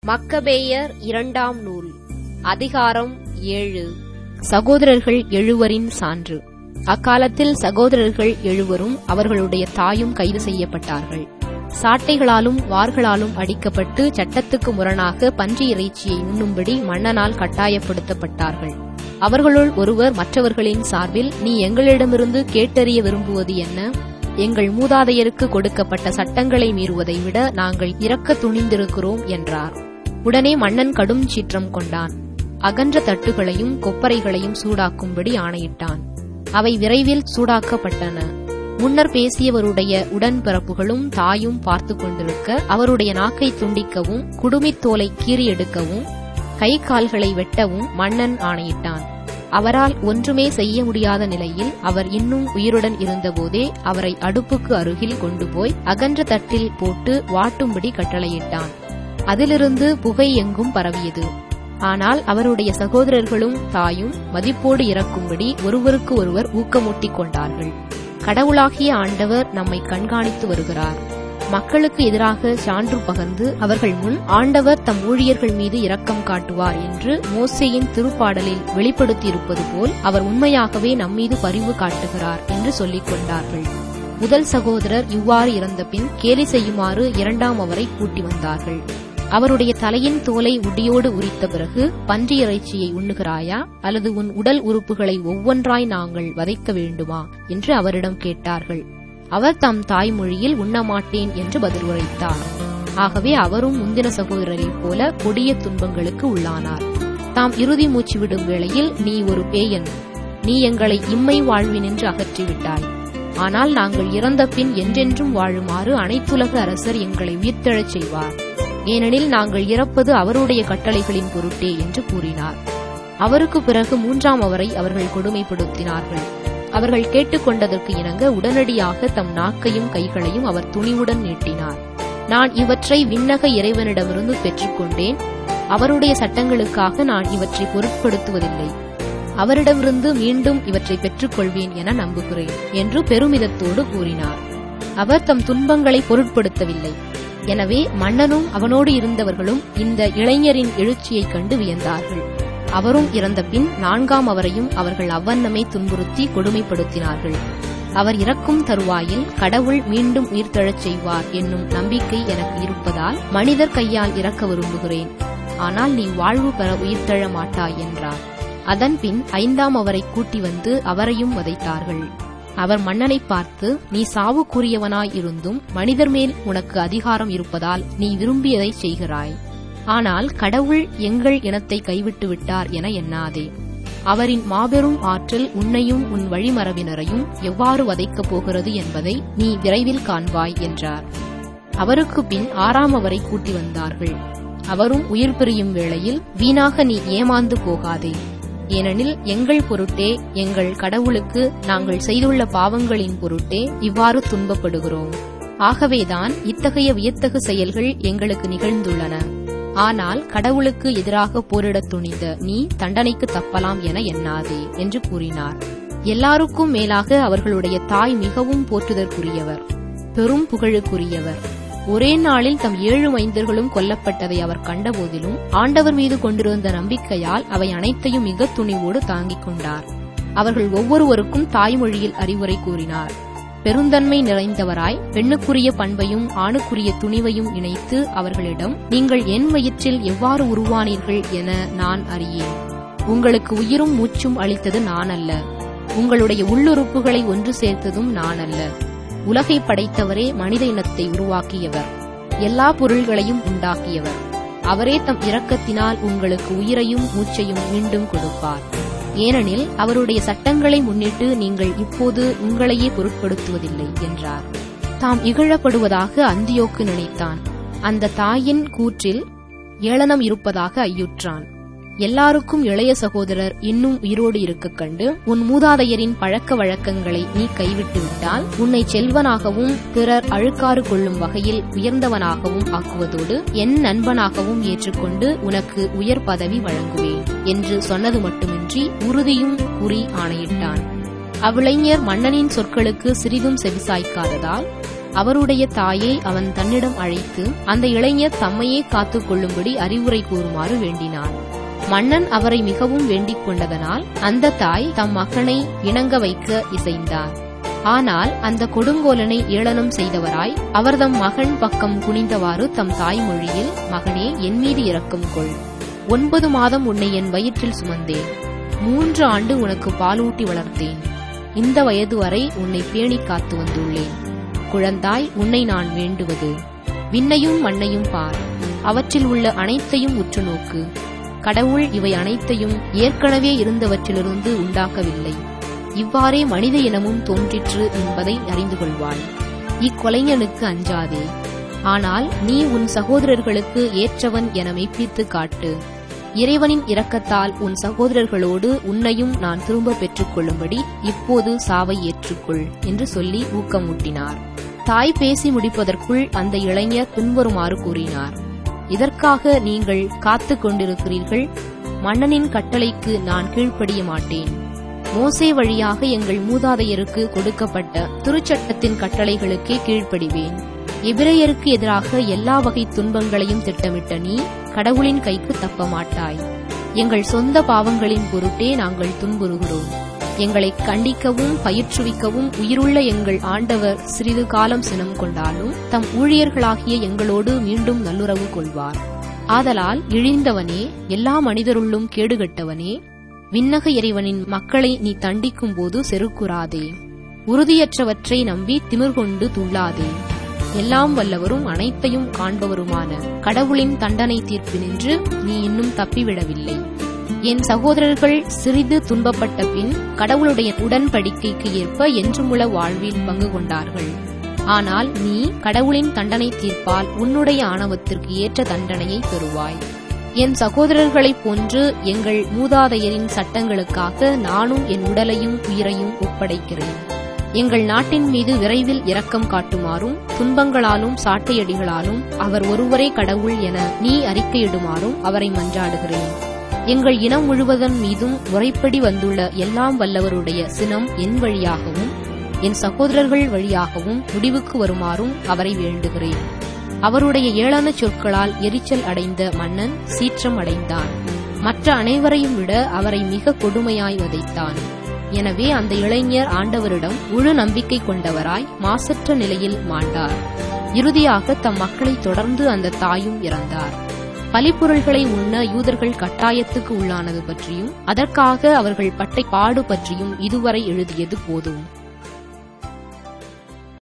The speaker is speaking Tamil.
மக்கபேயர் இரண்டாம் நூல் அதிகாரம் ஏழு சகோதரர்கள் எழுவரின் சான்று அக்காலத்தில் சகோதரர்கள் எழுவரும் அவர்களுடைய தாயும் கைது செய்யப்பட்டார்கள் சாட்டைகளாலும் வார்களாலும் அடிக்கப்பட்டு சட்டத்துக்கு முரணாக பன்றி இறைச்சியை உண்ணும்படி மன்னனால் கட்டாயப்படுத்தப்பட்டார்கள் அவர்களுள் ஒருவர் மற்றவர்களின் சார்பில் நீ எங்களிடமிருந்து கேட்டறிய விரும்புவது என்ன எங்கள் மூதாதையருக்கு கொடுக்கப்பட்ட சட்டங்களை மீறுவதை விட நாங்கள் இறக்க துணிந்திருக்கிறோம் என்றார் உடனே மன்னன் கடும் சீற்றம் கொண்டான் அகன்ற தட்டுகளையும் கொப்பரைகளையும் சூடாக்கும்படி ஆணையிட்டான் அவை விரைவில் சூடாக்கப்பட்டன முன்னர் பேசியவருடைய உடன்பிறப்புகளும் தாயும் பார்த்து கொண்டிருக்க அவருடைய நாக்கை துண்டிக்கவும் குடுமித் தோலை கீறி எடுக்கவும் கை கால்களை வெட்டவும் மன்னன் ஆணையிட்டான் அவரால் ஒன்றுமே செய்ய முடியாத நிலையில் அவர் இன்னும் உயிருடன் இருந்தபோதே அவரை அடுப்புக்கு அருகில் கொண்டு போய் அகன்ற தட்டில் போட்டு வாட்டும்படி கட்டளையிட்டான் அதிலிருந்து புகை எங்கும் பரவியது ஆனால் அவருடைய சகோதரர்களும் தாயும் மதிப்போடு இறக்கும்படி ஒருவருக்கு ஒருவர் ஊக்கமூட்டிக் கொண்டார்கள் கடவுளாகிய ஆண்டவர் நம்மை கண்காணித்து வருகிறார் மக்களுக்கு எதிராக சான்று பகர்ந்து அவர்கள் முன் ஆண்டவர் தம் ஊழியர்கள் மீது இரக்கம் காட்டுவார் என்று மோசேயின் திருப்பாடலில் வெளிப்படுத்தியிருப்பது போல் அவர் உண்மையாகவே நம்மீது பரிவு காட்டுகிறார் என்று சொல்லிக் கொண்டார்கள் முதல் சகோதரர் இவ்வாறு இறந்தபின் கேலி செய்யுமாறு இரண்டாம் அவரை கூட்டி வந்தார்கள் அவருடைய தலையின் தோலை உடியோடு உரித்த பிறகு பன்றி இறைச்சியை உண்ணுகிறாயா அல்லது உன் உடல் உறுப்புகளை ஒவ்வொன்றாய் நாங்கள் வதைக்க வேண்டுமா என்று அவரிடம் கேட்டார்கள் அவர் தம் தாய்மொழியில் உண்ணமாட்டேன் என்று பதில் உரைத்தார் ஆகவே அவரும் முந்தின சகோதரரைப் போல கொடிய துன்பங்களுக்கு உள்ளானார் தாம் இறுதி மூச்சு விடும் வேளையில் நீ ஒரு பேயன் நீ எங்களை இம்மை வாழ்வினின்று அகற்றிவிட்டாய் ஆனால் நாங்கள் இறந்த பின் என்றென்றும் வாழுமாறு அனைத்துலக அரசர் எங்களை உயிர்த்தெழச் செய்வார் ஏனெனில் நாங்கள் இறப்பது அவருடைய கட்டளைகளின் பொருட்டே என்று கூறினார் அவருக்கு பிறகு மூன்றாம் அவரை அவர்கள் கொடுமைப்படுத்தினார்கள் அவர்கள் கேட்டுக்கொண்டதற்கு இணங்க உடனடியாக தம் நாக்கையும் கைகளையும் அவர் துணிவுடன் நீட்டினார் நான் இவற்றை விண்ணக இறைவனிடமிருந்து பெற்றுக்கொண்டேன் அவருடைய சட்டங்களுக்காக நான் இவற்றை பொருட்படுத்துவதில்லை அவரிடமிருந்து மீண்டும் இவற்றை பெற்றுக்கொள்வேன் என நம்புகிறேன் என்று பெருமிதத்தோடு கூறினார் அவர் தம் துன்பங்களை பொருட்படுத்தவில்லை எனவே மன்னனும் அவனோடு இருந்தவர்களும் இந்த இளைஞரின் எழுச்சியைக் கண்டு வியந்தார்கள் அவரும் இறந்த பின் நான்காம் அவரையும் அவர்கள் அவ்வண்ணமே துன்புறுத்தி கொடுமைப்படுத்தினார்கள் அவர் இறக்கும் தருவாயில் கடவுள் மீண்டும் உயிர்த்தெழச் செய்வார் என்னும் நம்பிக்கை எனக்கு இருப்பதால் மனிதர் கையால் இறக்க விரும்புகிறேன் ஆனால் நீ வாழ்வு பெற உயிர்த்தெழ மாட்டாய் என்றார் அதன்பின் ஐந்தாம் அவரை கூட்டி வந்து அவரையும் வதைத்தார்கள் அவர் மன்னனை பார்த்து நீ சாவுக்குரியவனாய் இருந்தும் மனிதர் மேல் உனக்கு அதிகாரம் இருப்பதால் நீ விரும்பியதை செய்கிறாய் ஆனால் கடவுள் எங்கள் இனத்தை கைவிட்டு விட்டார் என எண்ணாதே அவரின் மாபெரும் ஆற்றல் உன்னையும் உன் வழிமரபினரையும் எவ்வாறு வதைக்கப் போகிறது என்பதை நீ விரைவில் காண்பாய் என்றார் அவருக்கு பின் ஆறாம் அவரை கூட்டி வந்தார்கள் அவரும் உயிர் பிரியும் வேளையில் வீணாக நீ ஏமாந்து போகாதே ஏனெனில் எங்கள் பொருட்டே எங்கள் கடவுளுக்கு நாங்கள் செய்துள்ள பாவங்களின் பொருட்டே இவ்வாறு துன்பப்படுகிறோம் ஆகவேதான் இத்தகைய வியத்தகு செயல்கள் எங்களுக்கு நிகழ்ந்துள்ளன ஆனால் கடவுளுக்கு எதிராக போரிடத் துணிந்த நீ தண்டனைக்கு தப்பலாம் என எண்ணாதே என்று கூறினார் எல்லாருக்கும் மேலாக அவர்களுடைய தாய் மிகவும் போற்றுதற்குரியவர் பெரும் புகழுக்குரியவர் ஒரே நாளில் தம் ஏழு மைந்தர்களும் கொல்லப்பட்டதை அவர் கண்டபோதிலும் ஆண்டவர் மீது கொண்டிருந்த நம்பிக்கையால் அவை அனைத்தையும் மிக துணிவோடு தாங்கிக் கொண்டார் அவர்கள் ஒவ்வொருவருக்கும் தாய்மொழியில் அறிவுரை கூறினார் பெருந்தன்மை நிறைந்தவராய் பெண்ணுக்குரிய பண்பையும் ஆணுக்குரிய துணிவையும் இணைத்து அவர்களிடம் நீங்கள் என் வயிற்றில் எவ்வாறு உருவானீர்கள் என நான் அறியேன் உங்களுக்கு உயிரும் மூச்சும் அளித்தது நான் அல்ல உங்களுடைய உள்ளுறுப்புகளை ஒன்று சேர்த்ததும் நான் அல்ல உலகை படைத்தவரே மனித இனத்தை உருவாக்கியவர் எல்லா பொருள்களையும் உண்டாக்கியவர் அவரே தம் இரக்கத்தினால் உங்களுக்கு உயிரையும் மூச்சையும் மீண்டும் கொடுப்பார் ஏனெனில் அவருடைய சட்டங்களை முன்னிட்டு நீங்கள் இப்போது உங்களையே பொருட்படுத்துவதில்லை என்றார் தாம் இகழப்படுவதாக அந்தியோக்கு நினைத்தான் அந்த தாயின் கூற்றில் ஏளனம் இருப்பதாக ஐயுற்றான் எல்லாருக்கும் இளைய சகோதரர் இன்னும் உயிரோடு இருக்கக் கண்டு உன் மூதாதையரின் பழக்க வழக்கங்களை நீ கைவிட்டு விட்டால் உன்னை செல்வனாகவும் பிறர் அழுக்காறு கொள்ளும் வகையில் உயர்ந்தவனாகவும் ஆக்குவதோடு என் நண்பனாகவும் ஏற்றுக்கொண்டு உனக்கு உயர் பதவி வழங்குவேன் என்று சொன்னது மட்டுமின்றி உறுதியும் கூறி ஆணையிட்டான் அவ்விளைஞர் மன்னனின் சொற்களுக்கு சிறிதும் செவிசாய்க்காததால் அவருடைய தாயை அவன் தன்னிடம் அழைத்து அந்த இளைஞர் தம்மையே காத்துக் கொள்ளும்படி அறிவுரை கூறுமாறு வேண்டினான் மன்னன் அவரை மிகவும் வேண்டிக் கொண்டதனால் அந்த தாய் தம் மகனை இணங்க வைக்க இசைந்தார் ஆனால் அந்த கொடுங்கோலனை ஏளனம் செய்தவராய் அவர் தம் மகன் பக்கம் குனிந்தவாறு தம் தாய்மொழியில் மகனே என் மீது இரக்கம் கொள் ஒன்பது மாதம் உன்னை என் வயிற்றில் சுமந்தேன் மூன்று ஆண்டு உனக்கு பாலூட்டி வளர்த்தேன் இந்த வயது வரை உன்னை பேணி காத்து வந்துள்ளேன் குழந்தாய் உன்னை நான் வேண்டுவது விண்ணையும் மண்ணையும் பார் அவற்றில் உள்ள அனைத்தையும் உற்று நோக்கு கடவுள் இவை அனைத்தையும் ஏற்கனவே இருந்தவற்றிலிருந்து உண்டாக்கவில்லை இவ்வாறே மனித இனமும் தோன்றிற்று என்பதை அறிந்து கொள்வாய் இக்கொலைஞனுக்கு அஞ்சாதே ஆனால் நீ உன் சகோதரர்களுக்கு ஏற்றவன் என மெய்ப்பித்து காட்டு இறைவனின் இரக்கத்தால் உன் சகோதரர்களோடு உன்னையும் நான் திரும்ப பெற்றுக் கொள்ளும்படி இப்போது சாவை ஏற்றுக்கொள் என்று சொல்லி ஊக்கமூட்டினார் தாய் பேசி முடிப்பதற்குள் அந்த இளைஞர் பின்வருமாறு கூறினார் இதற்காக நீங்கள் காத்து கொண்டிருக்கிறீர்கள் மன்னனின் கட்டளைக்கு நான் கீழ்ப்படிய மாட்டேன் மோசே வழியாக எங்கள் மூதாதையருக்கு கொடுக்கப்பட்ட திருச்சட்டத்தின் கட்டளைகளுக்கே கீழ்ப்படிவேன் எபிரேயருக்கு எதிராக எல்லா வகை துன்பங்களையும் திட்டமிட்ட நீ கடவுளின் கைக்கு தப்ப மாட்டாய் எங்கள் சொந்த பாவங்களின் பொருட்டே நாங்கள் துன்புறுகிறோம் எங்களை கண்டிக்கவும் பயிற்றுவிக்கவும் உயிருள்ள எங்கள் ஆண்டவர் சிறிது காலம் சினம் கொண்டாலும் தம் ஊழியர்களாகிய எங்களோடு மீண்டும் நல்லுறவு கொள்வார் ஆதலால் இழிந்தவனே எல்லா மனிதருள்ளும் கேடுகட்டவனே விண்ணக இறைவனின் மக்களை நீ தண்டிக்கும் போது செருக்குறாதே உறுதியற்றவற்றை நம்பி திமிர் கொண்டு துள்ளாதே எல்லாம் வல்லவரும் அனைத்தையும் காண்பவருமான கடவுளின் தண்டனை தீர்ப்பினின்று நீ இன்னும் தப்பிவிடவில்லை என் சகோதரர்கள் சிறிது துன்பப்பட்ட பின் கடவுளுடைய உடன்படிக்கைக்கு ஏற்ப என்றுமுள்ள வாழ்வில் பங்கு கொண்டார்கள் ஆனால் நீ கடவுளின் தண்டனை தீர்ப்பால் உன்னுடைய ஆணவத்திற்கு ஏற்ற தண்டனையை பெறுவாய் என் சகோதரர்களைப் போன்று எங்கள் மூதாதையரின் சட்டங்களுக்காக நானும் என் உடலையும் உயிரையும் ஒப்படைக்கிறேன் எங்கள் நாட்டின் மீது விரைவில் இரக்கம் காட்டுமாறும் துன்பங்களாலும் சாட்டையடிகளாலும் அவர் ஒருவரே கடவுள் என நீ அறிக்கையிடுமாறும் அவரை மன்றாடுகிறேன் எங்கள் இனம் முழுவதன் மீதும் முறைப்படி வந்துள்ள எல்லாம் வல்லவருடைய சினம் என் வழியாகவும் என் சகோதரர்கள் வழியாகவும் முடிவுக்கு வருமாறும் அவரை வேண்டுகிறேன் அவருடைய ஏளன சொற்களால் எரிச்சல் அடைந்த மன்னன் சீற்றம் அடைந்தான் மற்ற அனைவரையும் விட அவரை மிக கொடுமையாய் வதைத்தான் எனவே அந்த இளைஞர் ஆண்டவரிடம் முழு நம்பிக்கை கொண்டவராய் மாசற்ற நிலையில் மாண்டார் இறுதியாக தம் மக்களை தொடர்ந்து அந்த தாயும் இறந்தார் பலிப்பொருள்களை உண்ண யூதர்கள் கட்டாயத்துக்கு உள்ளானது பற்றியும் அதற்காக அவர்கள் பட்டை பாடு பற்றியும் இதுவரை எழுதியது போதும்